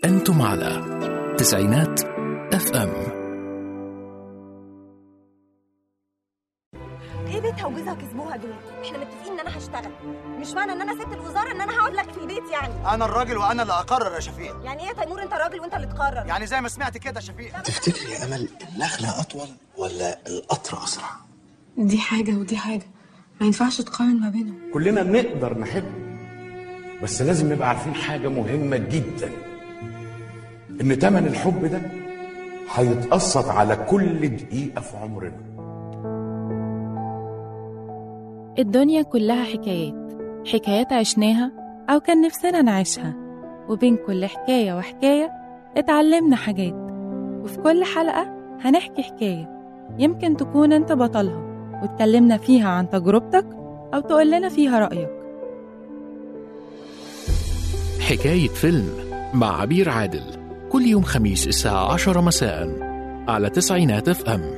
أنتم على تسعينات اف ام ايه بيتها وجوزها كسبوها دول احنا متفقين ان انا هشتغل مش معنى ان انا ست الوزاره ان انا هقعد لك في البيت يعني انا الراجل وانا اللي اقرر يا شفيق يعني ايه يا تيمور انت راجل وانت اللي تقرر يعني زي ما سمعت كده يا شفيق تفتكري يا امل النخله اطول ولا القطر اسرع دي حاجة ودي حاجة ما ينفعش تقارن ما بينهم كلنا نقدر نحب بس لازم نبقى عارفين حاجة مهمة جدا إن تمن الحب ده هيتقسط على كل دقيقة في عمرنا الدنيا كلها حكايات حكايات عشناها أو كان نفسنا نعيشها وبين كل حكاية وحكاية اتعلمنا حاجات وفي كل حلقة هنحكي حكاية يمكن تكون انت بطلها واتكلمنا فيها عن تجربتك أو تقولنا فيها رأيك حكاية فيلم مع عبير عادل كل يوم خميس الساعة عشرة مساء على تسعينات اف ام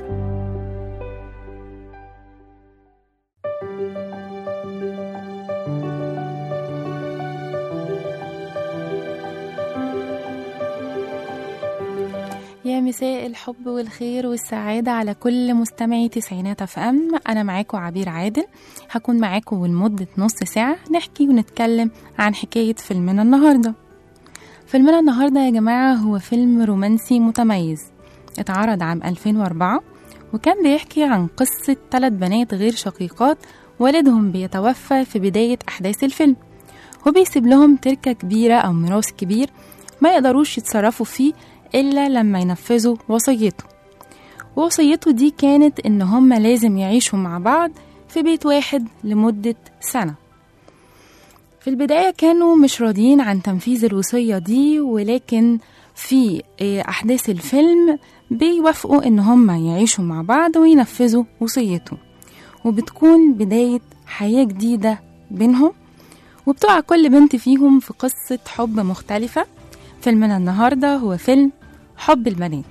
يا مساء الحب والخير والسعادة على كل مستمعي تسعينات اف ام أنا معاكم عبير عادل هكون معاكم لمدة نص ساعة نحكي ونتكلم عن حكاية فيلمنا النهاردة فيلمنا النهاردة يا جماعة هو فيلم رومانسي متميز اتعرض عام 2004 وكان بيحكي عن قصة ثلاث بنات غير شقيقات والدهم بيتوفى في بداية أحداث الفيلم وبيسيب لهم تركة كبيرة أو ميراث كبير ما يقدروش يتصرفوا فيه إلا لما ينفذوا وصيته ووصيته دي كانت إن هما لازم يعيشوا مع بعض في بيت واحد لمدة سنة في البداية كانوا مش راضيين عن تنفيذ الوصية دي ولكن في آه، أحداث الفيلم بيوافقوا إن هما يعيشوا مع بعض وينفذوا وصيته وبتكون بداية حياة جديدة بينهم وبتقع كل بنت فيهم في قصة حب مختلفة فيلمنا النهاردة هو فيلم حب البنات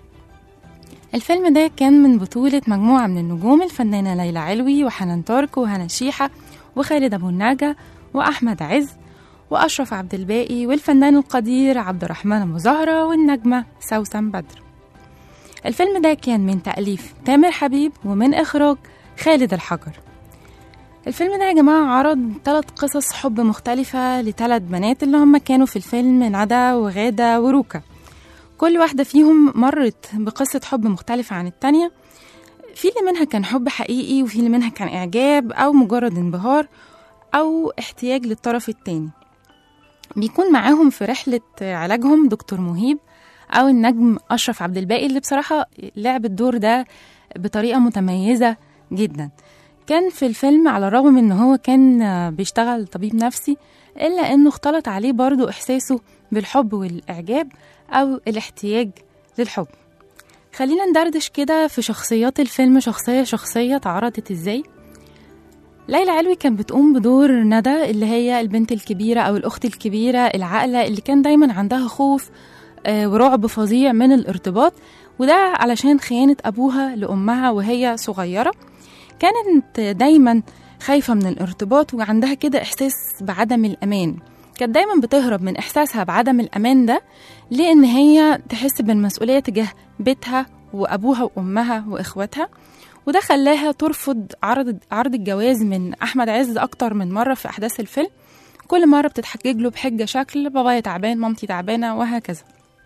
الفيلم ده كان من بطولة مجموعة من النجوم الفنانة ليلى علوي وحنان ترك وهنا شيحة وخالد أبو النجا وأحمد عز وأشرف عبد الباقي والفنان القدير عبد الرحمن أبو زهرة والنجمة سوسن بدر الفيلم ده كان من تأليف تامر حبيب ومن إخراج خالد الحجر الفيلم ده يا جماعة عرض ثلاث قصص حب مختلفة لثلاث بنات اللي هم كانوا في الفيلم ندى وغادة وروكا كل واحدة فيهم مرت بقصة حب مختلفة عن التانية في اللي منها كان حب حقيقي وفي اللي منها كان إعجاب أو مجرد انبهار أو احتياج للطرف التاني بيكون معاهم في رحلة علاجهم دكتور مهيب أو النجم أشرف عبد الباقي اللي بصراحة لعب الدور ده بطريقة متميزة جدا كان في الفيلم على الرغم من ان هو كان آه، بيشتغل طبيب نفسي الا انه اختلط عليه برضو احساسه بالحب والاعجاب او الاحتياج للحب خلينا ندردش كده في شخصيات الفيلم شخصية شخصية اتعرضت ازاي ليلى علوي كانت بتقوم بدور ندى اللي هي البنت الكبيرة أو الأخت الكبيرة العاقلة اللي كان دايما عندها خوف آه، ورعب فظيع من الارتباط وده علشان خيانة أبوها لأمها وهي صغيرة كانت دايما خايفة من الارتباط وعندها كده إحساس بعدم الأمان كانت دايما بتهرب من إحساسها بعدم الأمان ده لأن هي تحس بالمسؤولية تجاه بيتها وأبوها وأمها وإخواتها وده خلاها ترفض عرض عرض الجواز من أحمد عز أكتر من مرة في أحداث الفيلم كل مرة بتتحجج له بحجة شكل بابايا تعبان مامتي تعبانة وهكذا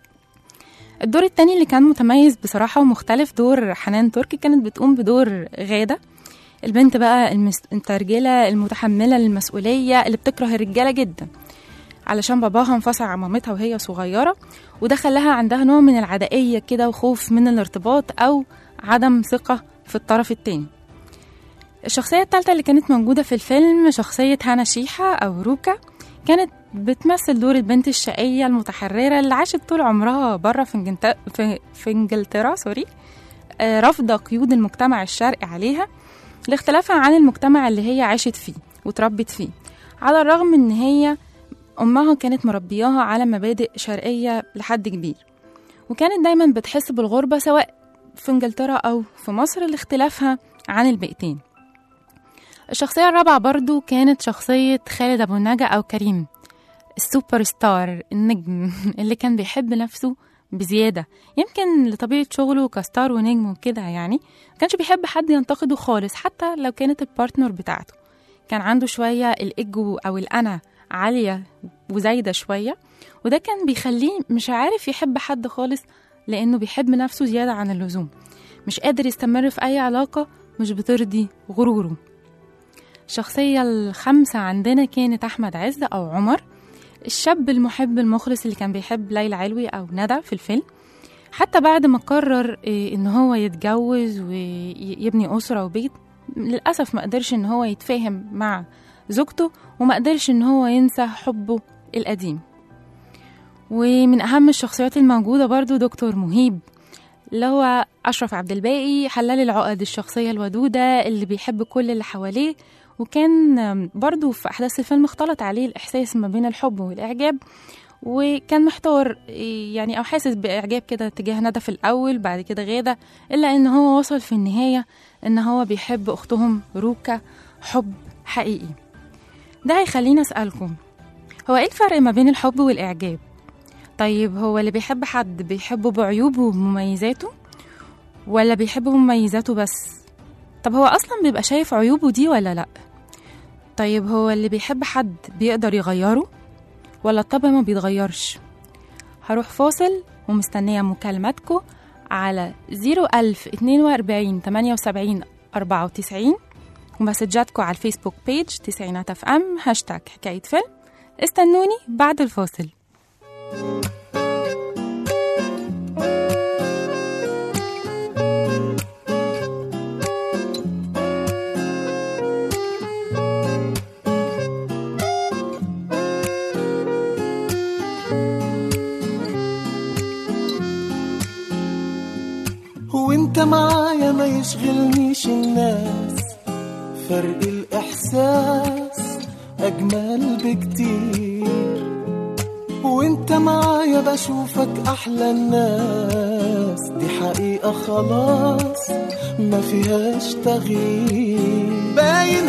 الدور التاني اللي كان متميز بصراحة ومختلف دور حنان تركي كانت بتقوم بدور غادة البنت بقى المس- المترجلة المتحملة للمسؤولية اللي بتكره الرجالة جدا علشان باباها انفصل عن مامتها وهي صغيرة وده خلاها عندها نوع من العدائية كده وخوف من الارتباط أو عدم ثقة في الطرف التاني الشخصية التالتة اللي كانت موجودة في الفيلم شخصية هنا شيحة أو روكا كانت بتمثل دور البنت الشقية المتحررة اللي عاشت طول عمرها بره في, إنجلت... في... في انجلترا سوري آه، رافضة قيود المجتمع الشرقي عليها لاختلافها عن المجتمع اللي هي عاشت فيه وتربت فيه على الرغم ان هي امها كانت مربياها على مبادئ شرقية لحد كبير وكانت دايما بتحس بالغربة سواء في انجلترا او في مصر لاختلافها عن البيئتين الشخصية الرابعة برضو كانت شخصية خالد أبو النجا أو كريم السوبر ستار النجم اللي كان بيحب نفسه بزيادة يمكن لطبيعة شغله كستار ونجم وكده يعني ما كانش بيحب حد ينتقده خالص حتى لو كانت البارتنر بتاعته كان عنده شوية الإيجو أو الأنا عالية وزايدة شوية وده كان بيخليه مش عارف يحب حد خالص لأنه بيحب نفسه زيادة عن اللزوم مش قادر يستمر في أي علاقة مش بترضي غروره الشخصية الخامسة عندنا كانت أحمد عز أو عمر الشاب المحب المخلص اللي كان بيحب ليلى علوي أو ندى في الفيلم حتى بعد ما قرر إيه، إن هو يتجوز ويبني أسرة وبيت للأسف ما قدرش إن هو يتفاهم مع زوجته وما قدرش إن هو ينسى حبه القديم ومن أهم الشخصيات الموجودة برضو دكتور مهيب اللي هو أشرف عبد الباقي حلال العقد الشخصية الودودة اللي بيحب كل اللي حواليه وكان برضو في أحداث الفيلم اختلط عليه الإحساس ما بين الحب والإعجاب وكان محتار يعني أو حاسس بإعجاب كده تجاه ندى في الأول بعد كده غادة إلا إن هو وصل في النهاية إن هو بيحب أختهم روكا حب حقيقي ده هيخليني أسألكم هو إيه الفرق ما بين الحب والإعجاب؟ طيب هو اللي بيحب حد بيحبه بعيوبه ومميزاته ولا بيحب مميزاته بس طب هو اصلا بيبقى شايف عيوبه دي ولا لا طيب هو اللي بيحب حد بيقدر يغيره ولا الطبع ما بيتغيرش هروح فاصل ومستنية مكالماتكم على 01042 78 94 ومسجاتكم على الفيسبوك بيج تسعينات اف ام هاشتاج حكاية فيلم استنوني بعد الفاصل وانت معايا ما يشغلنيش الناس فرق الإحساس أجمل بكتير وانت معايا بشوفك أحلى الناس دي حقيقة خلاص ما فيهاش تغيير باين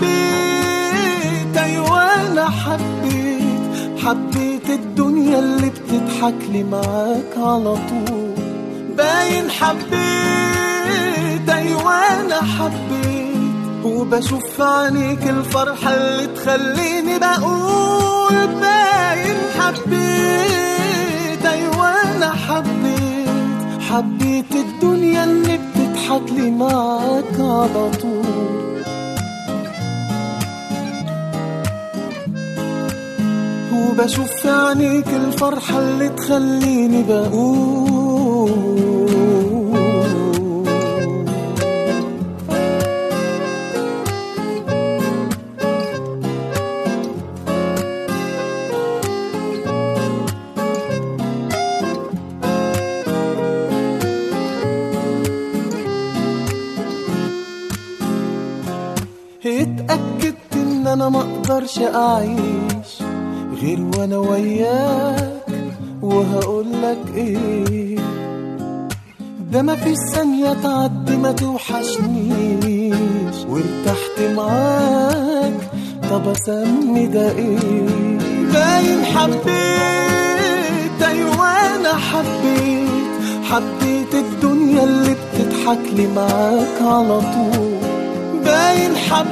حبيت أيوة أنا حبيت حبيت الدنيا اللي بتضحك لي معاك على طول باين حبيت أيوة أنا حبيت وبشوف في عينيك الفرحة اللي تخليني بقول باين حبيت أيوة أنا حبيت حبيت الدنيا اللي بتضحك لي معاك على طول وبشوف في عينيك الفرحة اللي تخليني بقول اتأكدت ان انا ما اقدرش اعيش غير وانا وياك وهقولك ايه ده ما فيش ثانية تعدي ما توحشنيش وارتحت معاك طب اسمي ده ايه باين حبيت ايوه انا حبيت حبيت الدنيا اللي بتضحك لي معاك على طول باين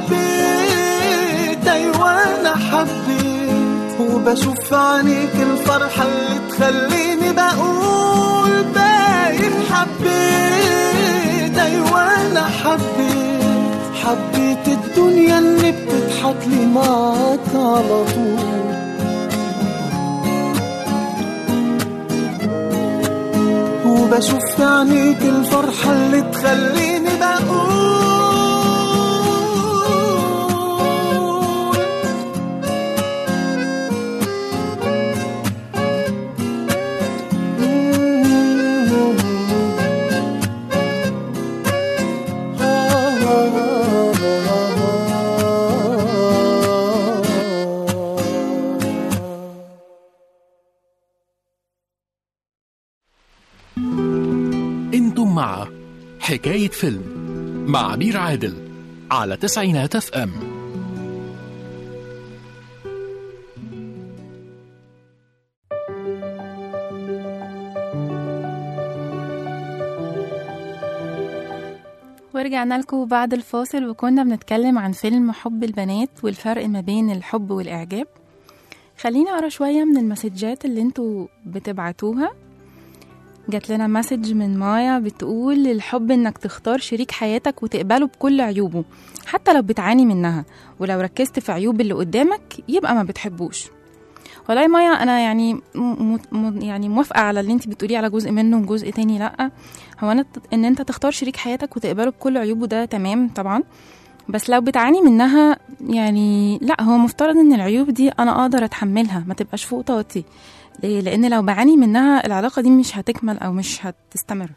حبيت ايوه انا حبيت وبشوف في عينيك الفرحة اللي تخليني بقول باين حبيت ايوه انا حبيت حبيت الدنيا اللي بتضحك لي معاك على طول وبشوف في عينيك الفرحة اللي تخليني بقول انتم مع حكاية فيلم مع عبير عادل على تسعينات اف ام ورجعنا لكم بعد الفاصل وكنا بنتكلم عن فيلم حب البنات والفرق ما بين الحب والإعجاب خليني أقرأ شوية من المسجات اللي انتوا بتبعتوها جات لنا مسج من مايا بتقول الحب انك تختار شريك حياتك وتقبله بكل عيوبه حتى لو بتعاني منها ولو ركزت في عيوب اللي قدامك يبقى ما بتحبوش والله يا مايا انا يعني م- م- يعني موافقه على اللي انت بتقوليه على جزء منه وجزء تاني لا هو انا ان انت تختار شريك حياتك وتقبله بكل عيوبه ده تمام طبعا بس لو بتعاني منها يعني لا هو مفترض ان العيوب دي انا اقدر اتحملها ما تبقاش فوق طاقتي ليه؟ لان لو بعاني منها العلاقه دي مش هتكمل او مش هتستمر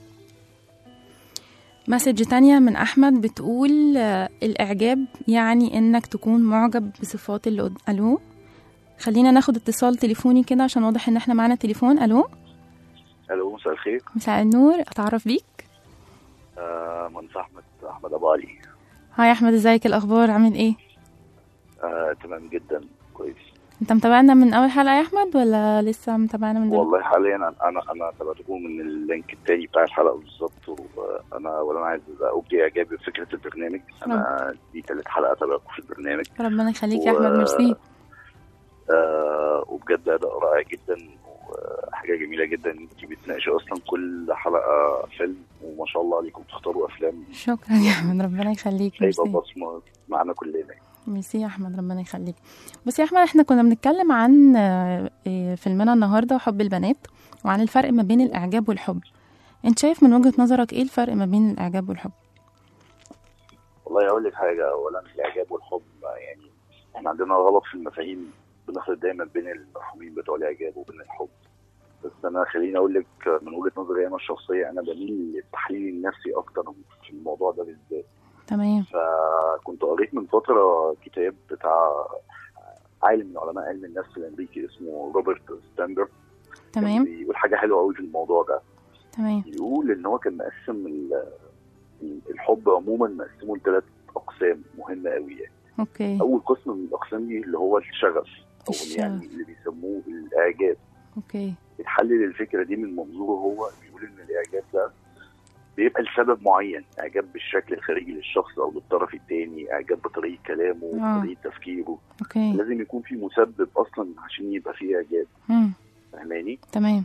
مسج تانية من أحمد بتقول آه، الإعجاب يعني إنك تكون معجب بصفات اللي قد... ألو خلينا ناخد اتصال تليفوني كده عشان واضح إن إحنا معانا تليفون ألو الو مساء الخير مساء النور أتعرف بيك آه مهندس احمد احمد ابو علي هاي أحمد إزيك الأخبار عامل إيه آه تمام جدا كويس أنت متابعنا من أول حلقة يا أحمد ولا لسه متابعنا من دلوقتي والله حاليا انا انا انا تابعتكم من اللينك التاني بتاع الحلقه بالظبط وانا ولا انا عايز ابدي اعجابي بفكره البرنامج انا دي تالت حلقه تابعكم في البرنامج ربنا يخليك يا و- أحمد ميرسي آه وبجد اداء رائع جدا وحاجه جميله جدا انت بتناقشي اصلا كل حلقه فيلم وما شاء الله عليكم بتختاروا افلام شكرا يا أحمد ربنا يخليك سايبه ميرسي بصمه معانا كلنا ميرسي يا احمد ربنا يخليك بس يا احمد احنا كنا بنتكلم عن آه، آه، فيلمنا النهارده حب البنات وعن الفرق ما بين الاعجاب والحب انت شايف من وجهة نظرك ايه الفرق ما بين الاعجاب والحب والله اقول لك حاجه اولا الاعجاب والحب يعني احنا عندنا غلط في المفاهيم بنخلط دايما بين المفهومين بتوع الاعجاب وبين الحب بس انا خليني اقول لك من وجهه نظري انا الشخصيه انا بميل للتحليل النفسي اكتر في الموضوع ده بالذات تمام فكنت قريت من فتره كتاب بتاع عالم من علماء علم النفس الامريكي اسمه روبرت ستاندر تمام بيقول حاجه حلوه قوي في الموضوع ده تمام بيقول ان هو كان مقسم ال- الحب عموما مقسمه لثلاث اقسام مهمه قوي يعني اوكي اول قسم من الاقسام دي اللي هو الشغف او الشغف. يعني اللي بيسموه الاعجاب اوكي بتحلل الفكره دي من منظوره هو بيقول ان الاعجاب ده بيبقى لسبب معين اعجاب بالشكل الخارجي للشخص او للطرف الثاني اعجاب بطريقه كلامه آه. بطريقه تفكيره اوكي لازم يكون في مسبب اصلا عشان يبقى فيه اعجاب مم. فاهماني تمام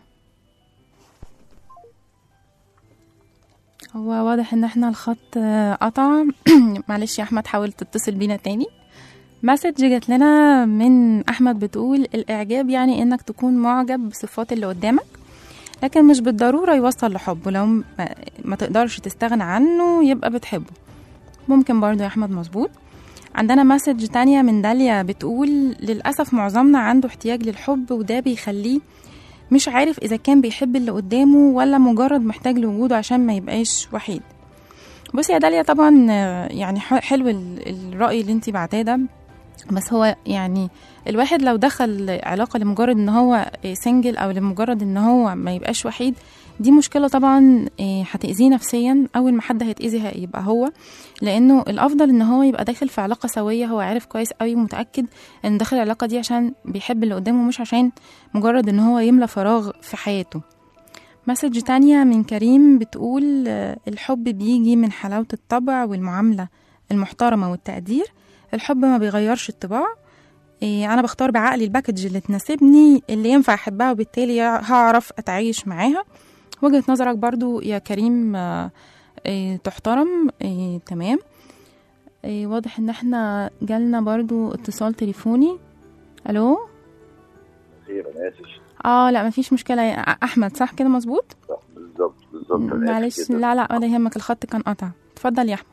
هو واضح ان احنا الخط آه، قطع معلش يا احمد حاول تتصل بينا تاني مسج جات لنا من احمد بتقول الاعجاب يعني انك تكون معجب بصفات اللي قدامك لكن مش بالضروره يوصل لحب ولو ما, ما تقدرش تستغنى عنه يبقى بتحبه ممكن برضو يا احمد مظبوط عندنا مسج تانية من داليا بتقول للأسف معظمنا عنده احتياج للحب وده بيخليه مش عارف إذا كان بيحب اللي قدامه ولا مجرد محتاج لوجوده عشان ما يبقاش وحيد بصي يا داليا طبعا آه، يعني ح- حلو ال- الرأي اللي انتي بعتاه ده بس هو يعني الواحد لو دخل علاقة لمجرد ان هو سنجل او لمجرد ان هو ما يبقاش وحيد دي مشكلة طبعا آه، هتأذيه نفسيا اول ما حد هيتأذي هيبقى هو لانه الافضل ان هو يبقى داخل في علاقة سوية هو عارف كويس قوي ومتأكد ان داخل العلاقة دي عشان بيحب اللي قدامه مش عشان مجرد ان هو يملى فراغ في حياته مسج تانية من كريم بتقول آه، الحب بيجي من حلاوة الطبع والمعاملة المحترمة والتقدير الحب ما بيغيرش الطباع إيه، أنا بختار بعقلي الباكج اللي تناسبني اللي ينفع أحبها وبالتالي هعرف أتعايش معاها وجهة نظرك برضو يا كريم آه، إيه، تحترم إيه، تمام إيه، واضح ان احنا جالنا برضو اتصال تليفوني الو خير انا اسف اه لا مفيش مشكلة يا احمد صح كده مظبوط صح، بالظبط بالظبط أنا آسف معلش جداً. لا لا ولا يهمك الخط كان قطع اتفضل يا احمد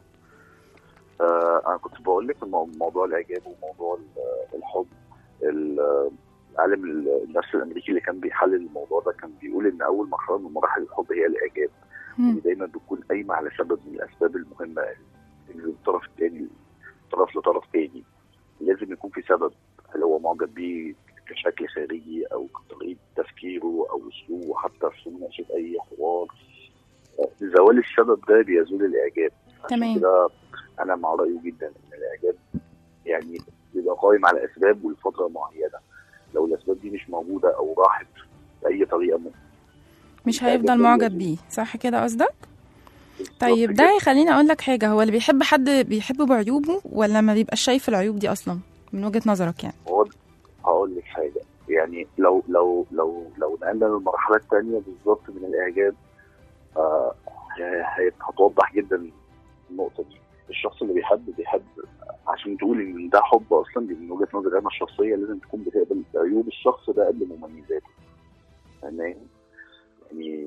آه انا كنت بقول لك المو- موضوع الاعجاب وموضوع ال- الحب ال- عالم ال- النفس الامريكي اللي كان بيحلل الموضوع ده كان بيقول ان اول مرحله من مراحل الحب هي الاعجاب مم. اللي دايما بتكون قايمه على سبب من الاسباب المهمه اللي الطرف الثاني طرف لطرف تاني لازم يكون في سبب هل هو معجب بيه كشكل خارجي او كطريقه تفكيره او اسلوبه حتى في مناقشه اي حوار آه، زوال السبب ده بيزول الاعجاب عشان تمام. كده انا مع رايه جدا ان الاعجاب يعني بيبقى قائم على اسباب ولفتره معينه لو الاسباب دي مش موجوده او راحت باي طريقه م- مش الإعجاب هيفضل ده معجب لازم. بيه صح كده قصدك طيب بالظبط ده كده. يخليني اقول لك حاجه هو اللي بيحب حد بيحبه بعيوبه ولا ما بيبقاش شايف العيوب دي اصلا من وجهه نظرك يعني هو هقول لك حاجه يعني لو لو لو لو نقلنا للمرحله الثانيه بالظبط من الاعجاب آه هي- هي- هتوضح جدا النقطه دي الشخص اللي بيحب بيحب عشان تقول ان ده حب اصلا دي من وجهه نظري انا الشخصيه لازم تكون بتقبل عيوب الشخص ده قبل مميزاته فاهماني؟ يعني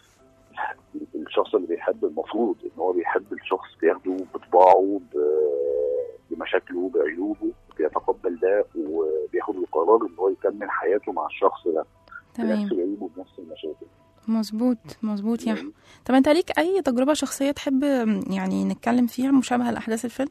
الشخص اللي بيحب المفروض ان هو بيحب الشخص بياخده بطباعه ب- بمشاكله بعيوبه بيتقبل ده وبياخد القرار ان هو يكمل حياته مع الشخص ده تمام بنفس العيوب وبنفس المشاكل مظبوط مظبوط يا احمد طب انت ليك اي تجربه شخصيه تحب يعني نتكلم فيها مشابهه لاحداث الفيلم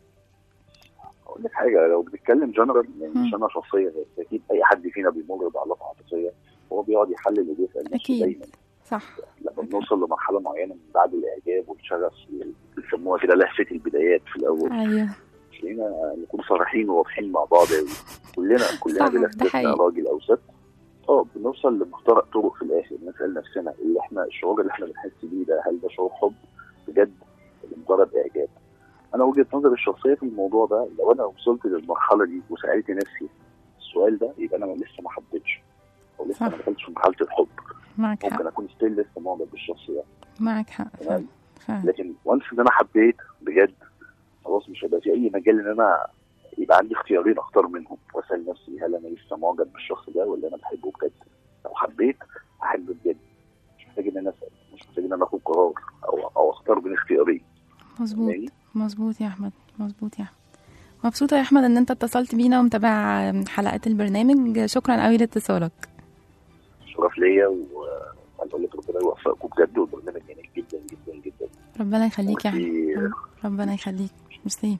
اقول لك حاجه لو بنتكلم جنرال يعني مم. مش انا شخصيه بس اكيد اي حد فينا بيمر بعلاقه عاطفيه هو بيقعد يحلل وبيسال نفسه أكيد. دايما صح لما بنوصل لمرحله معينه من بعد الاعجاب والشغف اللي بيسموها كده لهفه البدايات في الاول ايوه خلينا نكون صريحين وواضحين مع بعض أوي. كلنا كلنا صح، بلا ده استثناء حقيقي. راجل او ست اه بنوصل لمفترق طرق في الاخر نسال نفسنا اللي احنا الشعور اللي احنا بنحس بيه ده هل ده شعور حب بجد ولا مجرد اعجاب؟ انا وجهه نظري الشخصيه في الموضوع ده لو انا وصلت للمرحله دي وسالت نفسي السؤال ده يبقى انا لسه ما حبيتش او لسه صح. ما دخلتش في مرحله الحب معك حق ممكن اكون ستيل لسه معجب بالشخص ده معك حق فعلا تمام فعلا لكن وانس ان انا حبيت بجد خلاص مش هيبقى في اي مجال ان انا يبقى عندي اختيارين اختار منهم واسال نفسي هل انا لسه معجب بالشخص ده ولا انا بحبه بجد لو حبيت احب بجد مش محتاج ان انا اسال مش محتاج ان انا اخد قرار او او اختار بين اختيارين مظبوط فاهماني؟ مظبوط يا احمد مظبوط يا احمد مبسوطة يا أحمد إن أنت اتصلت بينا ومتابع حلقات البرنامج شكرا قوي لاتصالك شرف ليا وعايز اقول لك ربنا يوفقكم بجد والبرنامج جميل جدا جدا جدا ربنا يخليك يا أحمد وفي- ربنا يخليك ميرسي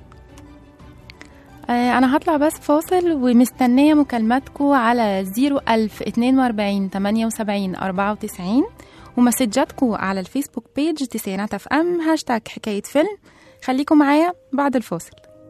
آه، أنا هطلع بس فاصل ومستنية مكالماتكم على 01042 78 94 ومسجاتكم على الفيسبوك بيج تسعينات اف ام هاشتاج حكاية فيلم خليكم معايا بعد الفاصل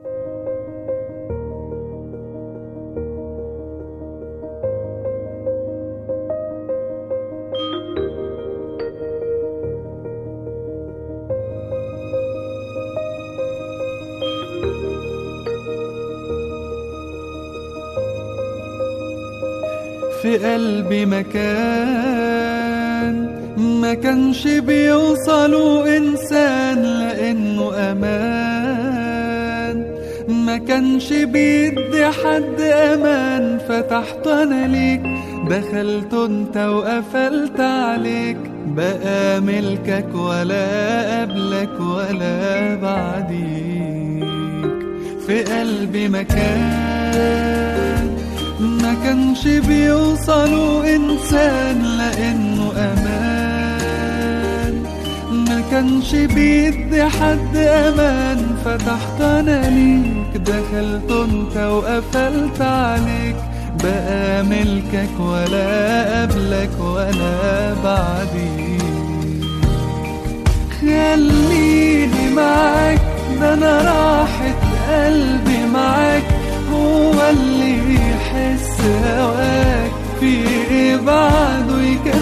في قلبي مكان ما كانش بيوصلوا إنسان لأنه أمان ما كانش بيدي حد أمان فتحت أنا ليك دخلت انت وقفلت عليك بقى ملكك ولا قبلك ولا بعديك في قلبي مكان ما كانش بيوصلوا إنسان لأنه أمان ما كانش بيدي حد أمان فتحت أنا ليك دخلت انت وقفلت عليك بقى ملكك ولا قبلك ولا بعديك خليني معاك ده انا راحة قلبي معاك هو اللي يحس هواك في ايه بعده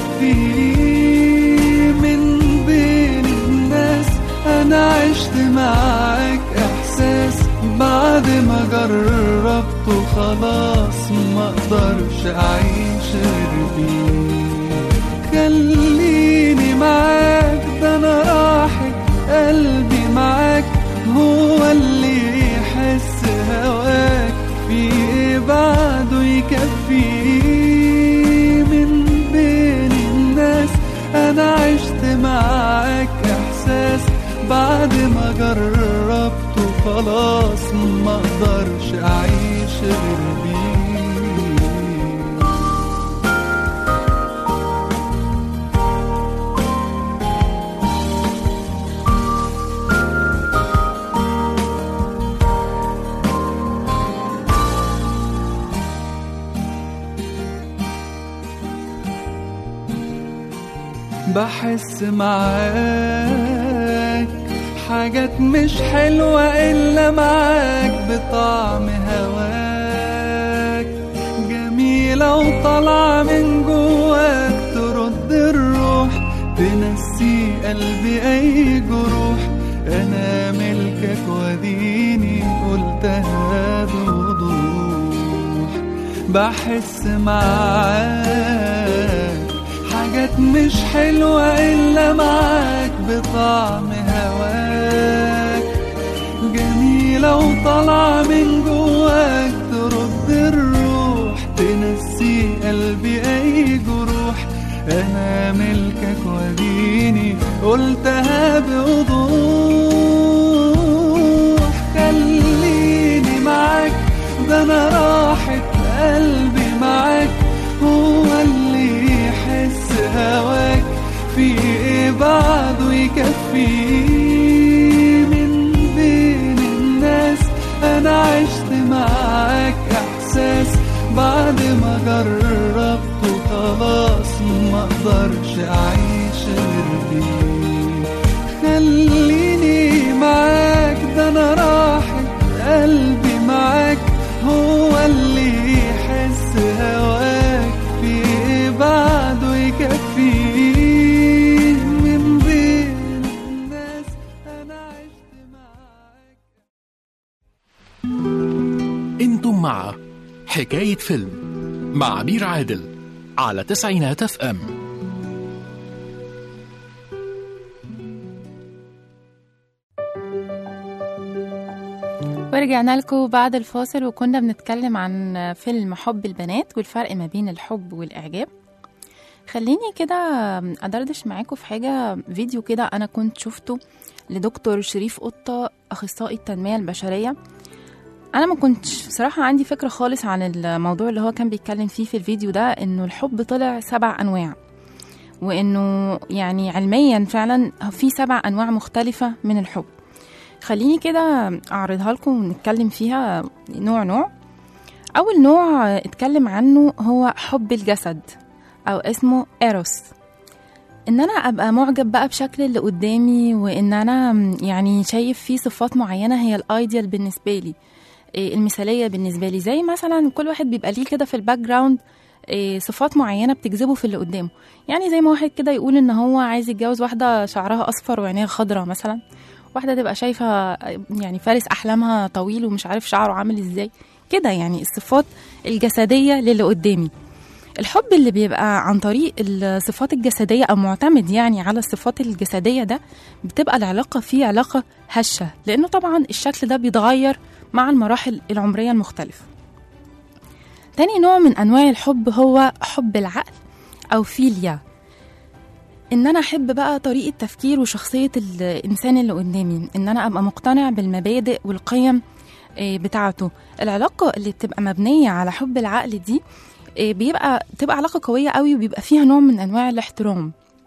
يكفيه من بين الناس انا عشت معاك احساس بعد ما جربته خلاص ما اقدرش اعيش غير بيه خليني معاك ده انا راحة قلبي معاك هو اللي يحس هواك في ايه بعده يكفيه من بين الناس انا عشت معاك احساس بعد ما جربته خلاص ما اقدرش اعيش غير بيه بحس معاك حاجات مش حلوة إلا معاك بطعم هواك جميلة وطالعة من جواك ترد الروح تنادي تنسي قلبي أي جروح أنا ملكك وديني قلتها بوضوح بحس معاك حاجات مش حلوة إلا معاك بطعم هواك جميلة وطالعة من جواك ترد الروح تنسي قلبي أي جروح أنا ملكك وديني قلتها بوضوح خليني معاك ده أنا راحة قلبي معاك هو اللي يحس هواك في إيه بعده يكفيه من بين الناس أنا عشت معاك إحساس بعد ما جربته خلاص ما اقدرش اعيش غير بيه خليني معاك ده انا راحة قلبي معاك هو اللي يحس هواك في إيه بعده يكفيه من بين الناس انا عشت معاك انتم مع حكاية فيلم مع عبير عادل على تسعينات اف ام ورجعنا لكم بعد الفاصل وكنا بنتكلم عن فيلم حب البنات والفرق ما بين الحب والإعجاب خليني كده أدردش معاكم في حاجة فيديو كده أنا كنت شفته لدكتور شريف قطة أخصائي التنمية البشرية أنا ما كنتش بصراحة عندي فكرة خالص عن الموضوع اللي هو كان بيتكلم فيه في الفيديو ده إنه الحب طلع سبع أنواع وإنه يعني علميا فعلا في سبع أنواع مختلفة من الحب خليني كده أعرضها لكم ونتكلم فيها نوع نوع أول نوع اتكلم عنه هو حب الجسد أو اسمه إيروس إن أنا أبقى معجب بقى بشكل اللي قدامي وإن أنا يعني شايف فيه صفات معينة هي الأيديال بالنسبة لي إيه المثالية بالنسبة لي زي مثلا كل واحد بيبقى ليه كده في الباك جراوند إيه صفات معينة بتجذبه في اللي قدامه يعني زي ما واحد كده يقول إن هو عايز يتجوز واحدة شعرها أصفر وعينيها خضرة مثلا واحدة تبقى شايفة يعني فارس أحلامها طويل ومش عارف شعره عامل إزاي كده يعني الصفات الجسدية للي قدامي الحب اللي بيبقى عن طريق الصفات الجسدية أو معتمد يعني على الصفات الجسدية ده بتبقى العلاقة فيه علاقة هشة لأنه طبعا الشكل ده بيتغير مع المراحل العمرية المختلفة تاني نوع من أنواع الحب هو حب العقل أو فيليا ان انا احب بقى طريقه تفكير وشخصيه الانسان اللي قدامي ان انا ابقى مقتنع بالمبادئ والقيم بتاعته العلاقه اللي بتبقى مبنيه على حب العقل دي بيبقى تبقى علاقه قويه قوي وبيبقى فيها نوع من انواع الاحترام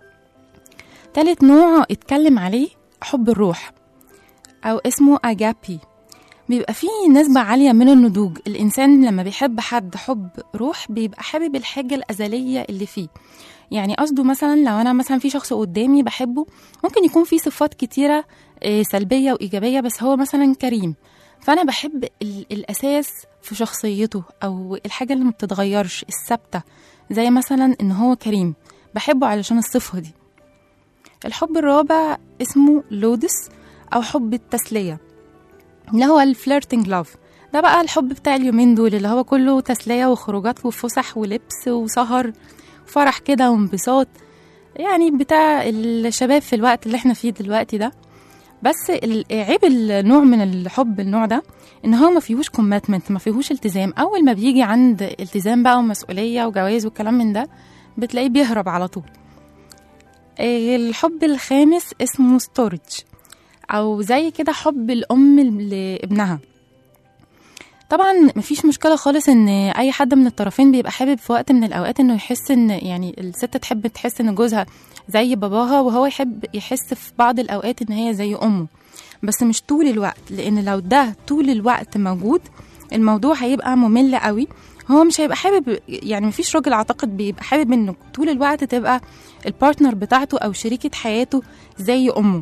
تالت نوع اتكلم عليه حب الروح او اسمه اجابي بيبقى فيه نسبة عالية من النضوج الإنسان لما بيحب حد حب روح بيبقى حابب الحاجة الأزلية اللي فيه يعني قصده مثلا لو انا مثلا في شخص قدامي بحبه ممكن يكون في صفات كتيره سلبيه وايجابيه بس هو مثلا كريم فانا بحب الاساس في شخصيته او الحاجه اللي ما بتتغيرش الثابته زي مثلا ان هو كريم بحبه علشان الصفه دي الحب الرابع اسمه لودس او حب التسليه اللي هو الفليرتنج لاف ده بقى الحب بتاع اليومين دول اللي هو كله تسليه وخروجات وفسح ولبس وسهر فرح كده وانبساط يعني بتاع الشباب في الوقت اللي احنا فيه دلوقتي ده بس عيب النوع من الحب النوع ده ان هو ما فيهوش كوميتمنت ما فيهوش التزام اول ما بيجي عند التزام بقى ومسؤوليه وجواز والكلام من ده بتلاقيه بيهرب على طول الحب الخامس اسمه ستورج او زي كده حب الام لابنها طبعا مفيش مشكلة خالص ان اي حد من الطرفين بيبقى حابب في وقت من الاوقات انه يحس ان يعني الست تحب تحس ان جوزها زي باباها وهو يحب يحس في بعض الاوقات ان هي زي امه بس مش طول الوقت لان لو ده طول الوقت موجود الموضوع هيبقى ممل قوي هو مش هيبقى حابب يعني مفيش راجل اعتقد بيبقى حابب انه طول الوقت تبقى البارتنر بتاعته او شريكة حياته زي امه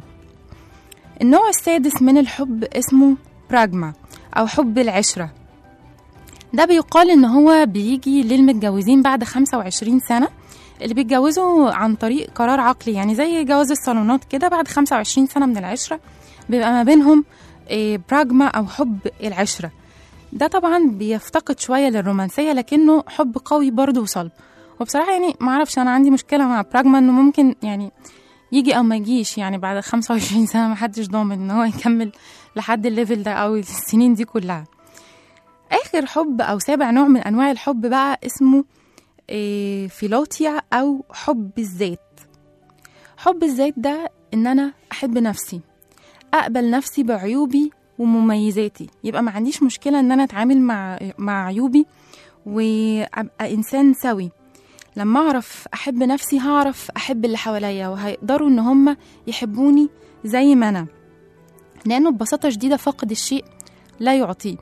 النوع السادس من الحب اسمه براجما أو حب العشرة ده بيقال ان هو بيجي للمتجوزين بعد 25 سنة اللي بيتجوزوا عن طريق قرار عقلي يعني زي جواز الصالونات كده بعد 25 سنة من العشرة بيبقى ما بينهم إيه، براجما أو حب العشرة ده طبعا بيفتقد شوية للرومانسية لكنه حب قوي برضه وصلب وبصراحة يعني معرفش أنا عندي مشكلة مع براجما إنه ممكن يعني يجي أو ما يجيش يعني بعد 25 سنة محدش ضامن إن هو يكمل لحد الليفل ده أو السنين دي كلها آخر حب أو سابع نوع من أنواع الحب بقى اسمه إيه، فيلوتيا أو حب الذات حب الذات ده إن أنا أحب نفسي أقبل نفسي بعيوبي ومميزاتي يبقى ما عنديش مشكلة إن أنا أتعامل مع مع عيوبي وأبقى إنسان سوي لما أعرف أحب نفسي هعرف أحب اللي حواليا وهيقدروا إن هم يحبوني زي ما أنا لأنه ببساطة شديدة فقد الشيء لا يعطيه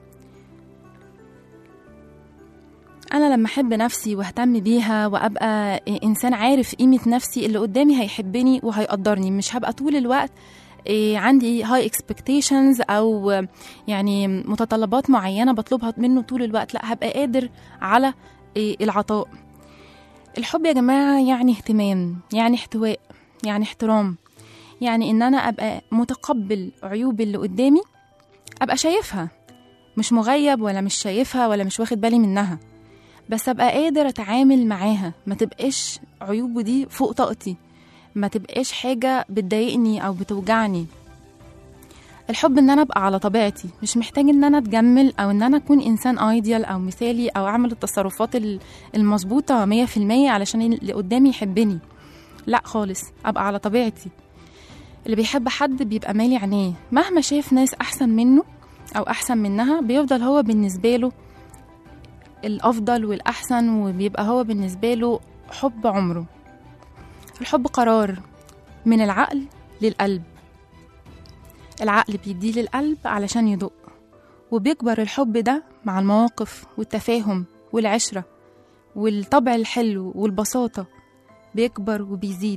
أنا لما أحب نفسي واهتم بيها وأبقى إنسان عارف قيمة نفسي اللي قدامي هيحبني وهيقدرني مش هبقى طول الوقت إيه، عندي هاي اكسبكتيشنز او يعني متطلبات معينه بطلبها منه طول الوقت لا هبقى قادر على إيه، العطاء الحب يا جماعه يعني اهتمام يعني احتواء يعني احترام يعني ان انا ابقى متقبل عيوب اللي قدامي ابقى شايفها مش مغيب ولا مش شايفها ولا مش واخد بالي منها بس ابقى قادر اتعامل معاها ما تبقاش عيوبه دي فوق طاقتي ما تبقاش حاجة بتضايقني أو بتوجعني الحب ان انا ابقى على طبيعتي مش محتاج ان انا اتجمل او ان انا اكون انسان ايديال او مثالي او اعمل التصرفات ال- المظبوطه مية في المية علشان اللي قدامي يحبني لا خالص ابقى على طبيعتي اللي بيحب حد بيبقى مالي عينيه مهما شاف ناس احسن منه او احسن منها بيفضل هو بالنسبه له الافضل والاحسن وبيبقى هو بالنسبه له حب عمره الحب قرار من العقل للقلب العقل بيديه للقلب علشان يدق وبيكبر الحب ده مع المواقف والتفاهم والعشرة والطبع الحلو والبساطة بيكبر وبيزيد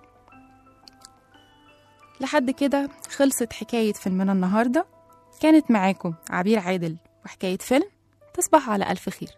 لحد كده خلصت حكاية فيلمنا النهاردة كانت معاكم عبير عادل وحكاية فيلم تصبح على ألف خير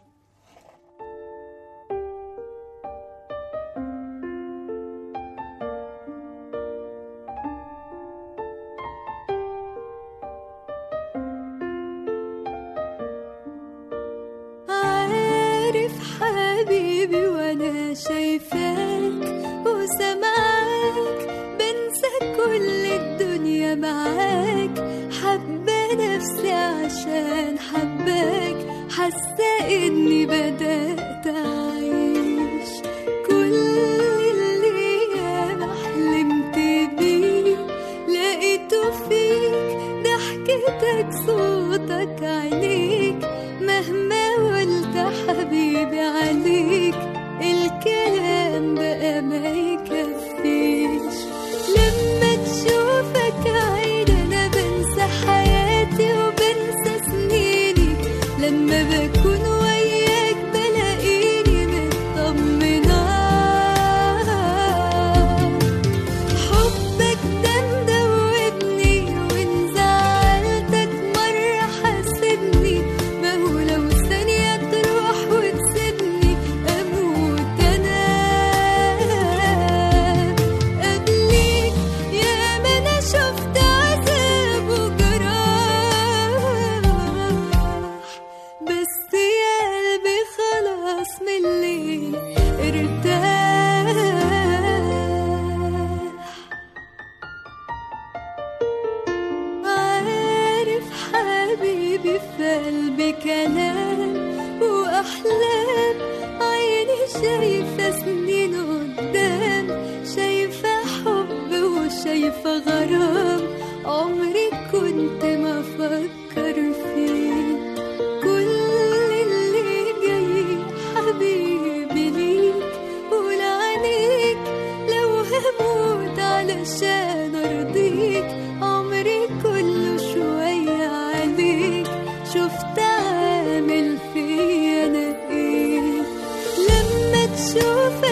عارف حبيبي وانا شايفاك وسامعاك بنسى كل الدنيا معاك حبة نفسي عشان حباك حاسة اني بدأت اعيش كل اللي انا حلمت بيه لقيته فيك ضحكتك صوتك عينيك مهما قلت حبيبي عليك الكلام بقى ما يكفيش لما تشوفك عين انا بنسى حياتي وبنسى سنيني لما بكون وياك بلاقيني مطمنة حبك ده مدوبني وان زعلتك مرة حاسبني ما هو لو ثانية تروح وتسيبني أموت أنا قبليك يا ما أنا شفت عذاب وجراح بس يا قلبي خلاص من الليل ارتاح عارف حبيبي في قلبي كلام وأحلام عيني شايفة سنين قدام شايفة حب وشايفة غرام عمري كنت ما أفكر فيه كل اللي جاي حبيبي ليك قول عليك لو هموت علشان أرضيك عمري كله شوية عليك شفت عامل فيا أنا إيه لما تشوف